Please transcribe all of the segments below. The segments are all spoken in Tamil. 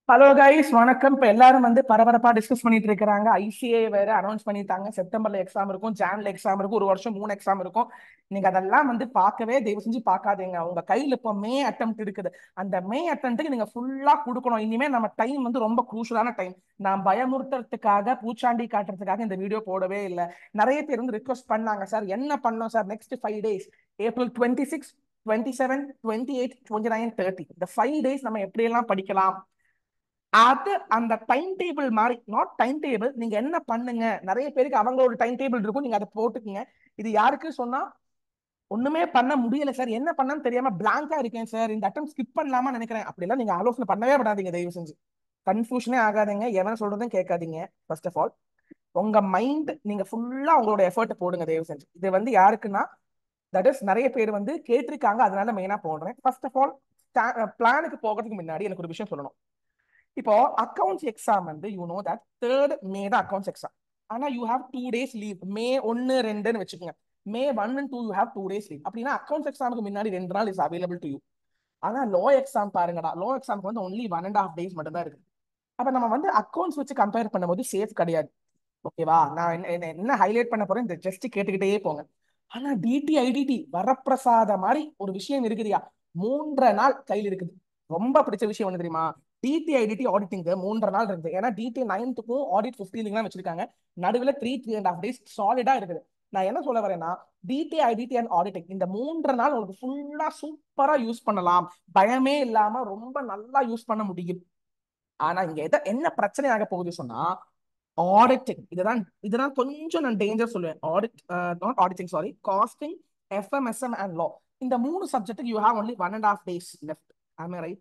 ஹலோ கைஸ் வணக்கம் இப்ப எல்லாரும் வந்து பரபரப்பா டிஸ்கஸ் பண்ணிட்டு இருக்காங்க ஐசிஏ வேற அனௌன்ஸ் பண்ணிட்டாங்க செப்டம்பர்ல எக்ஸாம் இருக்கும் ஜான்ல எக்ஸாம் இருக்கும் ஒரு வருஷம் மூணு எக்ஸாம் இருக்கும் நீங்க அதெல்லாம் வந்து பார்க்கவே தயவு செஞ்சு பார்க்காதீங்க உங்க கையில இப்போ மே அட்டம்ப்ட் இருக்குது அந்த மே அட்டம்ப்ட்டுக்கு நீங்க ஃபுல்லா கொடுக்கணும் இனிமே நம்ம டைம் வந்து ரொம்ப குரூஷலான டைம் நான் பயமுறுத்துறதுக்காக பூச்சாண்டி காட்டுறதுக்காக இந்த வீடியோ போடவே இல்லை நிறைய பேர் வந்து ரிக்வஸ்ட் பண்ணாங்க சார் என்ன பண்ணோம் sir next five days April twenty six twenty seven twenty eight twenty nine thirty இந்த ஃபைவ் டேஸ் நம்ம எப்படியெல்லாம் படிக்கலாம் அது அந்த டைம் டேபிள் மாதிரி நாட் டைம் டேபிள் நீங்க என்ன பண்ணுங்க நிறைய பேருக்கு அவங்களோட டைம் டேபிள் இருக்கும் நீங்க அதை போட்டுக்குங்க இது யாருக்கு சொன்னா ஒண்ணுமே பண்ண முடியல சார் என்ன பண்ணன்னு தெரியாம பிளாங்கா இருக்கேன் சார் இந்த அட்டம் ஸ்கிப் பண்ணலாமா நினைக்கிறேன் அப்படிலாம் நீங்க ஆலோசனை பண்ணவே படாதீங்க தயவு செஞ்சு கன்ஃபியூஷனே ஆகாதீங்க எவன் சொல்றதும் கேட்காதீங்க ஃபர்ஸ்ட் ஆஃப் ஆல் உங்க மைண்ட் நீங்க ஃபுல்லா உங்களோட எஃபர்ட் போடுங்க தயவு செஞ்சு இது வந்து யாருக்குன்னா தட் இஸ் நிறைய பேர் வந்து கேட்டிருக்காங்க அதனால மெயினா போடுறேன் ஃபர்ஸ்ட் ஆஃப் ஆல் பிளானுக்கு போகிறதுக்கு முன்னாடி எனக்கு ஒரு விஷயம் சொல்லணும் இப்போ அக்கௌண்ட்ஸ் எக்ஸாம் வந்து you know that third May தான் அக்கௌண்ட்ஸ் எக்ஸாம் ஆனா you have two days leave May ஒன்னு ரெண்டுன்னு வச்சுக்கோங்க May one and two you have two days leave அப்படின்னா அக்கௌண்ட்ஸ் எக்ஸாமுக்கு முன்னாடி ரெண்டு நாள் இஸ் அவைலபிள் டு யூ ஆனா லோ எக்ஸாம் பாருங்கடா லோ எக்ஸாமுக்கு வந்து only one and half days மட்டும் தான் இருக்கு அப்ப நம்ம வந்து அக்கௌண்ட்ஸ் வச்சு கம்பேர் பண்ணும்போது சேஃப் கிடையாது ஓகேவா நான் என்ன என்ன ஹைலைட் பண்ண போறேன் இந்த ஜஸ்ட் கேட்டுக்கிட்டே போங்க ஆனா டிடி ஐடிடி வரப்பிரசாத மாதிரி ஒரு விஷயம் இருக்குதுயா மூன்றரை நாள் கையில் இருக்குது ரொம்ப பிடிச்ச விஷயம் என்ன தெரியுமா டிடி ஐடிடி ஆடிட்டிங் மூன்றரை நாள் இருக்குது ஏன்னா டிடி நைன்த்துக்கும் ஆடிட் ஃபிஃப்டீனுக்குலாம் வச்சிருக்காங்க நடுவில் three three and half days சாலிடா இருக்குது நான் என்ன சொல்ல வரேன்னா டிடி ஐடிடி அண்ட் ஆடிட்டிங் இந்த மூன்று நாள் உங்களுக்கு ஃபுல்லா சூப்பரா யூஸ் பண்ணலாம் பயமே இல்லாம ரொம்ப நல்லா யூஸ் பண்ண முடியும் ஆனா இங்க எதை என்ன பிரச்சனை ஆக போகுது சொன்னா ஆடிட்டிங் இதுதான் இதுதான் கொஞ்சம் நான் டேஞ்சர் சொல்லுவேன் audit not auditing sorry costing FMSM and law இந்த மூணு சப்ஜெக்ட்டுக்கு you have only one and half days left ஆமே ரைட்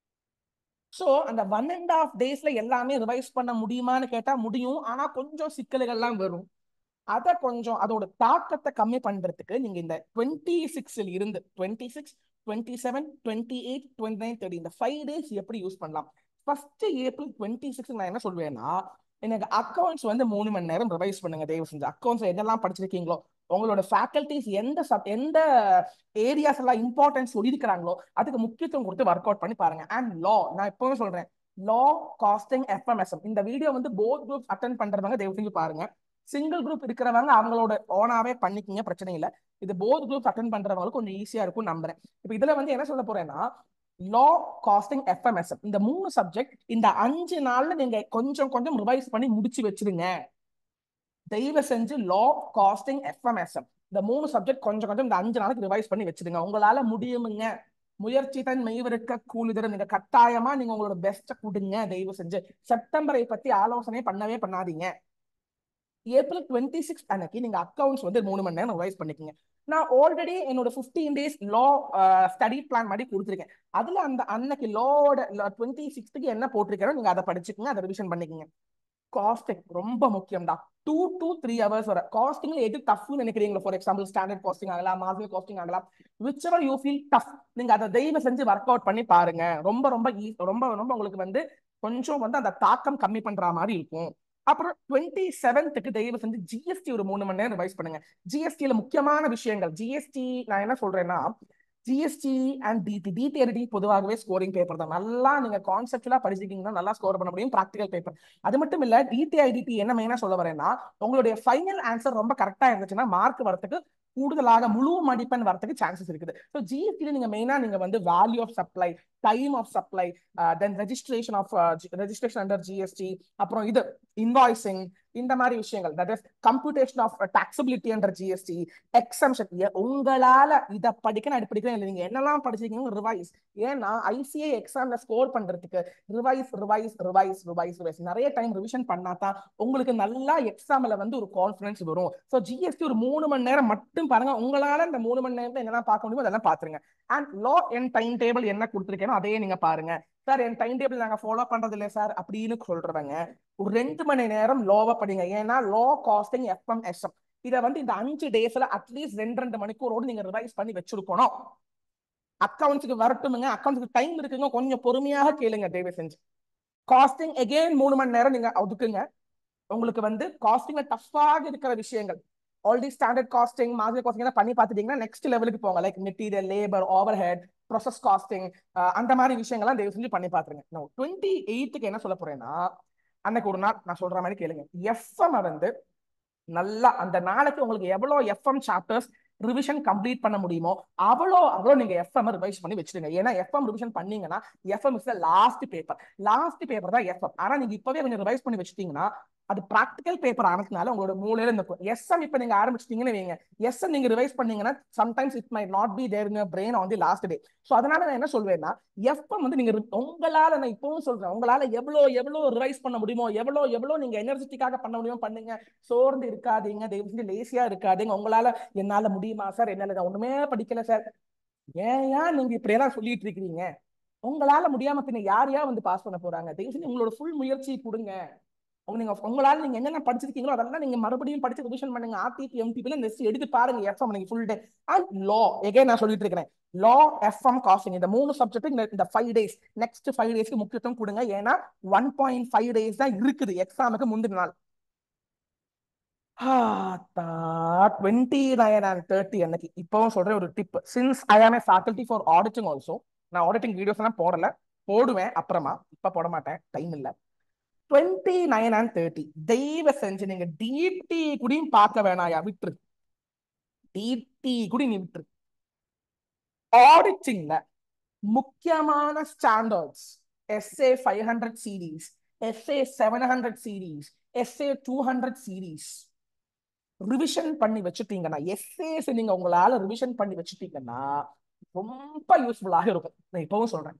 ஸோ அந்த ஒன் அண்ட் ஆஃப் டேஸ்ல எல்லாமே ரிவைஸ் பண்ண முடியுமான்னு கேட்டா முடியும் ஆனா கொஞ்சம் சிக்கல்கள்லாம் வரும் அதை கொஞ்சம் அதோட தாக்கத்தை கம்மி பண்றதுக்கு நீங்க இந்த டுவெண்ட்டி சிக்ஸ்ல இருந்து twenty six twenty seven twenty eight twenty nine thirty இந்த ஃபைவ் டேஸ் எப்படி யூஸ் பண்ணலாம் ஃபர்ஸ்ட் ஏப்ரல் டுவெண்ட்டி சிக்ஸ் நான் என்ன சொல்வேன்னா எனக்கு அக்கௌண்ட்ஸ் வந்து மூணு மணி நேரம் ரிவைஸ் பண்ணுங்க தயவு செஞ்சு அக்கௌண்ட்ஸ் என்னெல்லாம் படிச்சிருக்கீங்களோ உங்களோட ஃபேக்கல்டிஸ் எந்த சப் எந்த ஏரியாஸ் எல்லாம் இம்பார்ட்டன்ஸ் சொல்லியிருக்கிறாங்களோ அதுக்கு முக்கியத்துவம் கொடுத்து ஒர்க் அவுட் பண்ணி பாருங்க அண்ட் லா நான் எப்பவுமே சொல்றேன் லா காஸ்டிங் எஃப்எம்எஸ்எம் இந்த வீடியோ வந்து போத் குரூப் அட்டன் பண்றவங்க தயவு செஞ்சு பாருங்க சிங்கிள் குரூப் இருக்கிறவங்க அவங்களோட ஓனாவே பண்ணிக்கிங்க பிரச்சனை இல்லை இது போத் குரூப் அட்டன் பண்றவங்களுக்கு கொஞ்சம் ஈஸியா இருக்கும் நம்புறேன் இப்போ இதுல வந்து என்ன சொல்ல போறேன்னா லா காஸ்டிங் எஃப்எம்எஸ்எம் இந்த மூணு சப்ஜெக்ட் இந்த அஞ்சு நாள்ல நீங்க கொஞ்சம் கொஞ்சம் ரிவைஸ் பண்ணி முடிச்சு வச்சிருங்க தயவு செஞ்சு லா காஸ்டிங் எஃப்எம்எஸ்எம் இந்த மூணு சப்ஜெக்ட் கொஞ்சம் கொஞ்சம் இந்த அஞ்சு நாளைக்கு ரிவைஸ் பண்ணி வச்சிருங்க உங்களால முடியுமுங்க முயற்சி தன் மெய்விருக்க கூலிதரும் நீங்க கட்டாயமா நீங்க உங்களோட பெஸ்ட்டை கொடுங்க தயவு செஞ்சு செப்டம்பரை பத்தி ஆலோசனை பண்ணவே பண்ணாதீங்க ஏப்ரல் டுவெண்ட்டி சிக்ஸ் அன்னைக்கு நீங்க அக்கௌண்ட்ஸ் வந்து மூணு மணி நேரம் ரிவைஸ் பண்ணிக்கோங்க நான் ஆல்ரெடி என்னோட fifteen days law study plan மாதிரி கொடுத்துருக்கேன் அதுல அந்த அன்னைக்கு லோட டுவெண்ட்டி சிக்ஸ்த்துக்கு என்ன போட்டிருக்கேனோ நீங்க அதை படிச்சுக்கோங்க அதை ரிவிஷன் பண்ணிக்கோங்க காஸ்டிங் ரொம்ப முக்கியம் தான் டூ டூ த்ரீ ஹவர்ஸ் வர காஸ்டிங்ல எது டஃப்னு நினைக்கிறீங்களோ ஃபார் எக்ஸாம்பிள் ஸ்டாண்டர்ட் காஸ்டிங் ஆகலாம் மார்ஜினல் காஸ்டிங் ஆகலாம் whichever you feel tough நீங்க அதை தயவு செஞ்சு ஒர்க் அவுட் பண்ணி பாருங்க ரொம்ப ரொம்ப ரொம்ப ரொம்ப உங்களுக்கு வந்து கொஞ்சம் வந்து அந்த தாக்கம் கம்மி பண்ற மாதிரி இருக்கும் அப்புறம் டுவெண்ட்டி செவன்த்துக்கு தயவு செஞ்சு ஜிஎஸ்டி ஒரு மூணு மணி நேரம் ரிவைஸ் பண்ணுங்க ஜிஎஸ்டியில முக்கியமான விஷயங்கள் ஜிஎஸ்டி நான் என்ன சொல்றேன்னா ஜிஎஸ்டி அண்ட் டிடி டிடிஆர்டி பொதுவாகவே ஸ்கோரிங் பேப்பர் தான் நல்லா நீங்க கான்செப்டுவலா படிச்சிருக்கீங்கன்னா நல்லா ஸ்கோர் பண்ண முடியும் ப்ராக்டிகல் பேப்பர் அது மட்டும் இல்ல டிடிஐடிடி என்ன மெயினா சொல்ல வரேன்னா உங்களுடைய ஃபைனல் ஆன்சர் ரொம்ப கரெக்டா இருந்துச்சுன்னா மார்க் வரதுக்கு கூடுதலாக முழு மதிப்பெண் வரதுக்கு சான்சஸ் இருக்குது ஸோ ஜிஎஸ்டியில் நீங்க மெயினா நீங்க வந்து value of supply time of supply then registration of registration under GST அப்புறம் இது இன்வாய்சிங் இந்த மாதிரி விஷயங்கள் that is computation of taxability under GST exemption உங்களால இதை படிக்க நான் படிக்கிறேன் இல்லை நீங்க என்னெல்லாம் படிச்சிருக்கீங்க ரிவைஸ் ஏன்னா ஐசிஐ எக்ஸாம்ல ஸ்கோர் பண்றதுக்கு revise revise revise revise revise நிறைய டைம் ரிவிஷன் பண்ணா தான் உங்களுக்கு நல்லா எக்ஸாம்ல வந்து ஒரு கான்ஃபிடன்ஸ் வரும் ஸோ ஜிஎஸ்டி ஒரு மூணு மணி நேரம் மட்டும் பாருங்க உங்களால இந்த மூணு மணி நேரத்தை என்னெல்லாம் பார்க்க முடியுமோ அதெல்லாம் பாத்துருங்க அண்ட் லா என் டைம் டேபிள் என்ன கொடுத்துருக்கேனோ அதையே நீங்க பாருங்க சார் என் டைம் டேபிள் நாங்க ஃபாலோ பண்றது இல்லை சார் அப்படின்னு சொல்றவங்க ஒரு ரெண்டு மணி நேரம் லோவை படிங்க ஏன்னா லோ காஸ்டிங் எஃப்எம் எஸ்எம் இதை வந்து இந்த அஞ்சு டேஸ்ல அட்லீஸ்ட் ரெண்டு ரெண்டு மணிக்கூரோடு நீங்க ரிவைஸ் பண்ணி வச்சிருக்கணும் அக்கௌண்ட்ஸுக்கு வரட்டுமுங்க அக்கௌண்ட்ஸுக்கு டைம் இருக்குங்க கொஞ்சம் பொறுமையாக கேளுங்க தயவு செஞ்சு காஸ்டிங் எகெயின் மூணு மணி நேரம் நீங்க ஒதுக்குங்க உங்களுக்கு வந்து காஸ்டிங்ல டஃப்பாக இருக்கிற விஷயங்கள் already standard costing marginal costing பண்ணி பார்த்துட்டீங்கன்னா நெக்ஸ்ட் லெவலுக்கு போங்க like material labour overhead process costing அந்த மாதிரி விஷயங்கள்லாம் தயவு செஞ்சு பண்ணி பாத்துருங்க நான் டுவெண்ட்டி எயித்துக்கு என்ன சொல்ல போறேன்னா அன்னைக்கு ஒரு நாள் நான் சொல்ற மாதிரி கேளுங்க எஃப்எம் வந்து நல்லா அந்த நாளைக்கு உங்களுக்கு எவ்வளவு எஃப்எம் சாப்டர்ஸ் ரிவிஷன் கம்ப்ளீட் பண்ண முடியுமோ அவ்வளோ அவ்வளோ நீங்க எஃப்எம் ரிவைஸ் பண்ணி வச்சிருங்க ஏன்னா எஃப்எம் ரிவிஷன் பண்ணீங்கன்னா FM is last paper last paper தான் எஃப்எம் ஆனா நீங்க இப்பவே கொஞ்சம் ரிவைஸ் பண்ணி வச்சிட்டீங்கன்னா அது ப்ராக்டிக்கல் பேப்பர் ஆனதுனால உங்களோட மூலையில இருக்கும் எஸ்எம் இப்ப நீங்க ஆரம்பிச்சிட்டீங்கன்னு வைங்க எஸ்எம் நீங்க ரிவைஸ் பண்ணீங்கன்னா sometimes it may not be there in brain on the last day so அதனால நான் என்ன சொல்வேன்னா எஃப்எம் வந்து நீங்க உங்களால நான் இப்பவும் சொல்றேன் உங்களால எவ்வளவு எவ்வளவு ரிவைஸ் பண்ண முடியுமோ எவ்வளவு எவ்வளவு நீங்க எனர்ஜெட்டிக்காக பண்ண முடியுமோ பண்ணுங்க சோர்ந்து இருக்காதீங்க தயவு செஞ்சு லேசியா இருக்காதீங்க உங்களால என்னால முடியுமா சார் என்னால நான் ஒண்ணுமே படிக்கல சார் ஏன் ஏன் நீங்க இப்படி எல்லாம் சொல்லிட்டு இருக்கிறீங்க உங்களால முடியாம பின்ன யார் யார் வந்து பாஸ் பண்ண போறாங்க தயவு செஞ்சு உங்களோட ஃபுல் முயற்சி கொடுங்க உங்க நீங்க உங்களால நீங்க என்னென்ன படிச்சிருக்கீங்களோ அதெல்லாம் நீங்க மறுபடியும் படிச்சு ரிவிஷன் பண்ணுங்க ஆர்டிபி எம்பிபில நெக்ஸ்ட் எடுத்து பாருங்க எஃப்எம் நீங்க ஃபுல் டே அண்ட் லா எகே நான் சொல்லிட்டு இருக்கிறேன் லா எஃப்எம் காஸ்டிங் இந்த மூணு சப்ஜெக்ட் இந்த இந்த ஃபைவ் டேஸ் நெக்ஸ்ட் ஃபைவ் டேஸ்க்கு முக்கியத்துவம் கொடுங்க ஏன்னா ஒன் பாயிண்ட் ஃபைவ் டேஸ் தான் இருக்குது எக்ஸாமுக்கு முந்தின நாள் டுவெண்ட்டி நைன் அண்ட் தேர்ட்டி அன்னைக்கு இப்பவும் சொல்றேன் ஒரு tip since I am a faculty for auditing also நான் ஆடிட்டிங் வீடியோஸ் எல்லாம் போடல போடுவேன் அப்புறமா இப்ப போட மாட்டேன் டைம் இல்ல டுவெண்ட்டி நைன் அண்ட் தேர்ட்டி தெய்வ செஞ்சு நீங்க டிடி கூடயும் பார்க்க வேணாயா விட்டுரு டிடி கூட நீ விட்டுரு ஆடிட்டிங்ல முக்கியமான standards SA five hundred series SA seven hundred series SA two hundred series revision பண்ணி வச்சுட்டீங்கன்னா எஸ்ஏஸ் நீங்க உங்களால ரிவிஷன் பண்ணி வச்சுட்டீங்கன்னா ரொம்ப யூஸ்ஃபுல்லாக இருக்கும் நான் இப்பவும் சொல்றேன்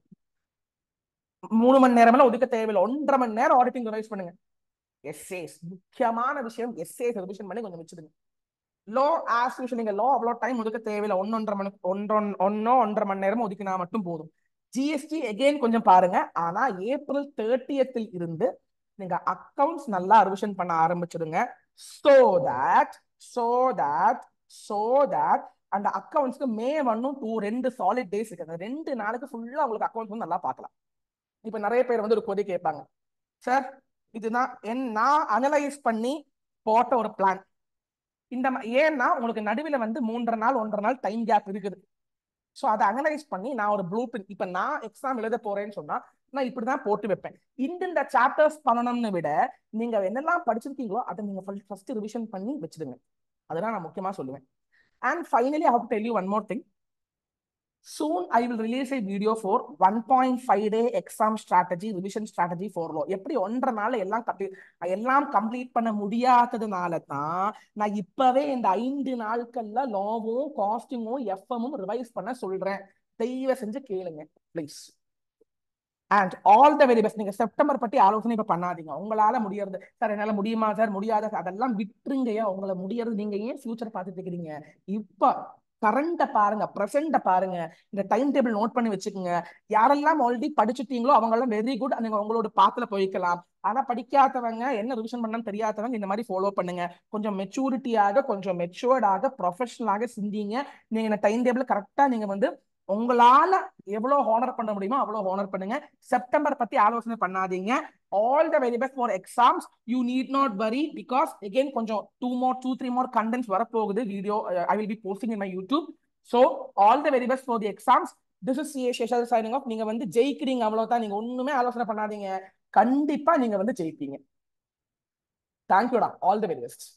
மூணு மணி நேரம் ஒதுக்க தேவையில்லை ஒன்றரை மணி நேரம் ஆடிட்டிங் ரிவைஸ் பண்ணுங்க எஸ்ஏஸ் முக்கியமான விஷயம் எஸ்ஏஸ் ரிவிஷன் பண்ணி கொஞ்சம் வச்சுடுங்க லோ ஆஸ் யூஷுவல் நீங்க லோ அவ்வளோ டைம் ஒதுக்க தேவையில்லை ஒன்னொன்றரை மணி ஒன்றொன் ஒன்னோ ஒன்றரை மணி நேரம் ஒதுக்கினா மட்டும் போதும் ஜிஎஸ்டி எகெயின் கொஞ்சம் பாருங்க ஆனா ஏப்ரல் தேர்ட்டியத்தில் இருந்து நீங்க அக்கவுண்ட்ஸ் நல்லா ரிவிஷன் பண்ண ஆரம்பிச்சிடுங்க so that so that so that அந்த அக்கவுண்ட்ஸ்க்கு மே ஒன்னும் டூ ரெண்டு சாலிட் டேஸ் இருக்கு அந்த ரெண்டு நாளுக்கு ஃபுல்லா உங்களுக்கு அக்கௌண்ட்ஸ் வந்து நல்லா பார்க்கலாம் இப்ப நிறைய பேர் வந்து ஒரு கொதி கேட்பாங்க சார் இதுதான் என் நான் அனலைஸ் பண்ணி போட்ட ஒரு பிளான் இந்த ஏன்னா உங்களுக்கு நடுவில் வந்து மூன்றரை நாள் ஒன்றரை நாள் டைம் கேப் இருக்குது ஸோ அதை அனலைஸ் பண்ணி நான் ஒரு ப்ளூ பிரிண்ட் இப்போ நான் எக்ஸாம் எழுத போறேன்னு சொன்னா நான் இப்படிதான் போட்டு வைப்பேன் இந்த சாப்டர்ஸ் பண்ணணும்னு விட நீங்க என்னெல்லாம் படிச்சிருக்கீங்களோ அதை நீங்க ஃபர்ஸ்ட் ரிவிஷன் பண்ணி வச்சிடுங்க அதெல்லாம் நான் முக்கியமா சொல்லுவேன் and finally how tell you one more thing soon i will release a video for 1.5 day exam strategy revision strategy for law எப்படி ஒன்றரை நாள் எல்லாம் கட்டி எல்லாம் கம்ப்ளீட் பண்ண முடியாததுனால தான் நான் இப்பவே இந்த ஐந்து நாட்கள்ல லாவும் காஸ்டிங்கும் எஃப்எம்மும் ரிவைஸ் பண்ண சொல்றேன் தெய்வ செஞ்சு கேளுங்க please and all the very best நீங்க செப்டம்பர் பத்தி ஆலோசனை இப்ப பண்ணாதீங்க உங்களால முடியறது சார் என்னால முடியுமா சார் முடியாத அதெல்லாம் விட்டுருங்கயா உங்களை முடியறது நீங்க ஏன் ஃபியூச்சர் பார்த்துட்டு இருக்கிறீங்க இப்ப கரண்ட பாருங்க ப்ரெசென்ட பாருங்க இந்த டைம் டேபிள் நோட் பண்ணி வச்சுக்கோங்க யாரெல்லாம் ஆல்ரெடி படிச்சுட்டீங்களோ அவங்க எல்லாம் வெரி குட் நீங்க உங்களோட பாத்துல போய்க்கலாம் ஆனா படிக்காதவங்க என்ன ரிவிஷன் பண்ணணும்னு தெரியாதவங்க இந்த மாதிரி ஃபாலோ பண்ணுங்க கொஞ்சம் மெச்சூரிட்டியாக கொஞ்சம் மெச்சூர்டாக ப்ரொஃபஷனலாக சிந்திங்க நீங்க இந்த டைம் டேபிள் கரெக்டா நீங்க வந்து உங்களால எவ்வளவு ஹானர் பண்ண முடியுமோ அவ்வளவு ஹானர் பண்ணுங்க செப்டம்பர் பத்தி ஆலோசனை பண்ணாதீங்க all the very best for exams you need not worry because again கொஞ்சம் two more two three more contents வரப்போகுது video I will be posting in my YouTube so all the very best for the exams this is CA சேஷல் சைனிங் ஆஃப் நீங்க வந்து ஜெயிக்கிறீங்க அவ்வளவுதான் நீங்க ஒண்ணுமே ஆலோசனை பண்ணாதீங்க கண்டிப்பா நீங்க வந்து ஜெயிப்பீங்க தேங்க்யூடா ஆல் த வெரி பெஸ்ட்